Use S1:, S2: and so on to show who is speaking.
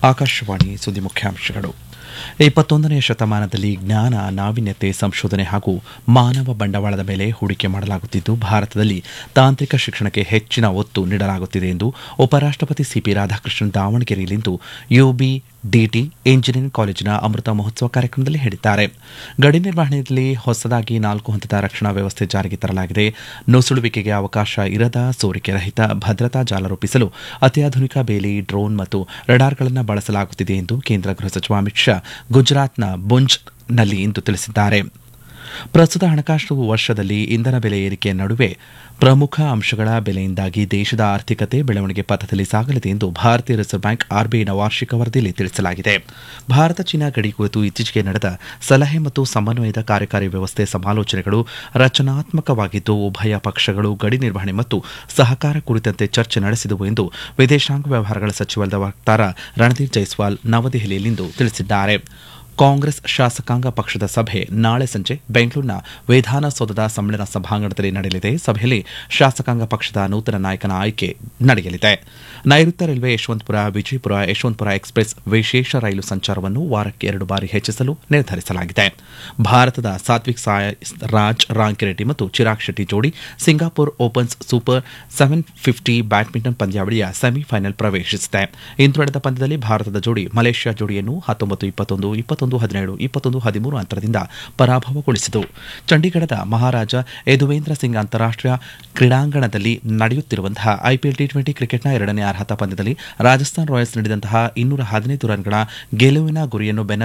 S1: ಆಕಾಶವಾಣಿ ಸುದ್ದಿ ಮುಖ್ಯಾಂಶಗಳು ಇಪ್ಪತ್ತೊಂದನೆಯ ಶತಮಾನದಲ್ಲಿ ಜ್ಞಾನ ನಾವೀನ್ಯತೆ ಸಂಶೋಧನೆ ಹಾಗೂ ಮಾನವ ಬಂಡವಾಳದ ಮೇಲೆ ಹೂಡಿಕೆ ಮಾಡಲಾಗುತ್ತಿದ್ದು ಭಾರತದಲ್ಲಿ ತಾಂತ್ರಿಕ ಶಿಕ್ಷಣಕ್ಕೆ ಹೆಚ್ಚಿನ ಒತ್ತು ನೀಡಲಾಗುತ್ತಿದೆ ಎಂದು ಉಪರಾಷ್ಟಪತಿ ಸಿಪಿ ರಾಧಾಕೃಷ್ಣನ್ ದಾವಣಗೆರೆಯಲ್ಲಿಂದು ಯುಬಿ ಡಿಟಿ ಇಂಜಿನಿಯರಿಂಗ್ ಕಾಲೇಜಿನ ಅಮೃತ ಮಹೋತ್ಸವ ಕಾರ್ಯಕ್ರಮದಲ್ಲಿ ಹೇಳಿದ್ದಾರೆ ಗಡಿ ನಿರ್ವಹಣೆಯಲ್ಲಿ ಹೊಸದಾಗಿ ನಾಲ್ಕು ಹಂತದ ರಕ್ಷಣಾ ವ್ಯವಸ್ಥೆ ಜಾರಿಗೆ ತರಲಾಗಿದೆ ನುಸುಳುವಿಕೆಗೆ ಅವಕಾಶ ಇರದ ಸೋರಿಕೆ ರಹಿತ ಭದ್ರತಾ ಜಾಲ ರೂಪಿಸಲು ಅತ್ಯಾಧುನಿಕ ಬೇಲಿ ಡ್ರೋನ್ ಮತ್ತು ರಡಾರ್ಗಳನ್ನು ಬಳಸಲಾಗುತ್ತಿದೆ ಎಂದು ಕೇಂದ್ರ ಗೃಹ ಸಚಿವ ಅಮಿತ್ ಶಾ ಗುಜರಾತ್ನ ಬುಂಜ್ನಲ್ಲಿ ಇಂದು ತಿಳಿಸಿದ್ದಾರೆ ಪ್ರಸ್ತುತ ಹಣಕಾಸು ವರ್ಷದಲ್ಲಿ ಇಂಧನ ಬೆಲೆ ಏರಿಕೆ ನಡುವೆ ಪ್ರಮುಖ ಅಂಶಗಳ ಬೆಲೆಯಿಂದಾಗಿ ದೇಶದ ಆರ್ಥಿಕತೆ ಬೆಳವಣಿಗೆ ಪಥದಲ್ಲಿ ಸಾಗಲಿದೆ ಎಂದು ಭಾರತೀಯ ರಿಸರ್ವ್ ಬ್ಯಾಂಕ್ ಆರ್ಬಿಐನ ವಾರ್ಷಿಕ ವರದಿಯಲ್ಲಿ ತಿಳಿಸಲಾಗಿದೆ ಭಾರತ ಚೀನಾ ಗಡಿ ಕುರಿತು ಇತ್ತೀಚೆಗೆ ನಡೆದ ಸಲಹೆ ಮತ್ತು ಸಮನ್ವಯದ ಕಾರ್ಯಕಾರಿ ವ್ಯವಸ್ಥೆ ಸಮಾಲೋಚನೆಗಳು ರಚನಾತ್ಮಕವಾಗಿದ್ದು ಉಭಯ ಪಕ್ಷಗಳು ಗಡಿ ನಿರ್ವಹಣೆ ಮತ್ತು ಸಹಕಾರ ಕುರಿತಂತೆ ಚರ್ಚೆ ನಡೆಸಿದವು ಎಂದು ವಿದೇಶಾಂಗ ವ್ಯವಹಾರಗಳ ಸಚಿವಾಲಯದ ವಕ್ತಾರ ರಣದೀಪ್ ಜೈಸ್ವಾಲ್ ನವದೆಹಲಿಯಲ್ಲಿಂದು ತಿಳಿಸಿದ್ದಾರೆ ಕಾಂಗ್ರೆಸ್ ಶಾಸಕಾಂಗ ಪಕ್ಷದ ಸಭೆ ನಾಳೆ ಸಂಜೆ ಬೆಂಗಳೂರಿನ ವಿಧಾನಸೌಧದ ಸಮ್ಮೇಳನ ಸಭಾಂಗಣದಲ್ಲಿ ನಡೆಯಲಿದೆ ಸಭೆಯಲ್ಲಿ ಶಾಸಕಾಂಗ ಪಕ್ಷದ ನೂತನ ನಾಯಕನ ಆಯ್ಕೆ ನಡೆಯಲಿದೆ ನೈಋತ್ಯ ರೈಲ್ವೆ ಯಶವಂತಪುರ ವಿಜಯಪುರ ಯಶವಂತಪುರ ಎಕ್ಸ್ಪ್ರೆಸ್ ವಿಶೇಷ ರೈಲು ಸಂಚಾರವನ್ನು ವಾರಕ್ಕೆ ಎರಡು ಬಾರಿ ಹೆಚ್ಚಿಸಲು ನಿರ್ಧರಿಸಲಾಗಿದೆ ಭಾರತದ ಸಾತ್ವಿಕ್ ಸಾಯ್ ರಾಜ್ ರಾಂಕಿರೆಡ್ಡಿ ಮತ್ತು ಚಿರಾಗ್ ಶೆಟ್ಟಿ ಜೋಡಿ Singapore opens super seven fifty badminton ಪಂದ್ಯಾವಳಿಯ ಸೆಮಿಫೈನಲ್ ಪ್ರವೇಶಿಸಿದೆ ಇಂದು ನಡೆದ ಪಂದ್ಯದಲ್ಲಿ ಭಾರತದ ಜೋಡಿ ಮಲೇಷ್ಯಾ ಜೋಡಿಯನ್ನು ಹತ್ತೊಂಬತ್ತು ಇಪ್ಪತ್ತೊಂದು ಇಪ್ಪತ್ತೊಂದು ಹದಿನೇಳು ಇಪ್ಪತ್ತೊಂದು ಹದಿಮೂರು ಅಂತರದಿಂದ ಪರಾಭವಗೊಳಿಸಿತು ಚಂಡೀಗಢದ ಮಹಾರಾಜ ಯದುವೇಂದ್ರ ಸಿಂಗ್ ಅಂತಾರಾಷ್ಟೀಯ ಕ್ರೀಡಾಂಗಣದಲ್ಲಿ ನಡೆಯುತ್ತಿರುವಂತಹ ಐಪಿಎಲ್ ಟಿ ಟ್ವೆಂಟಿ ಕ್ರಿಕೆಟ್ನ ಎರಡನೇ ಅರ್ಹತಾ ಪಂದ್ಯದಲ್ಲಿ ರಾಜಸ್ಥಾನ್ ರಾಯಲ್ಸ್ ನೀಡಿದಂತಹ ಇನ್ನೂರ ಹದಿನೈದು ರನ್ಗಳ ಗೆಲುವಿನ ಗುರಿಯನ್ನು ಬೆನ್ನ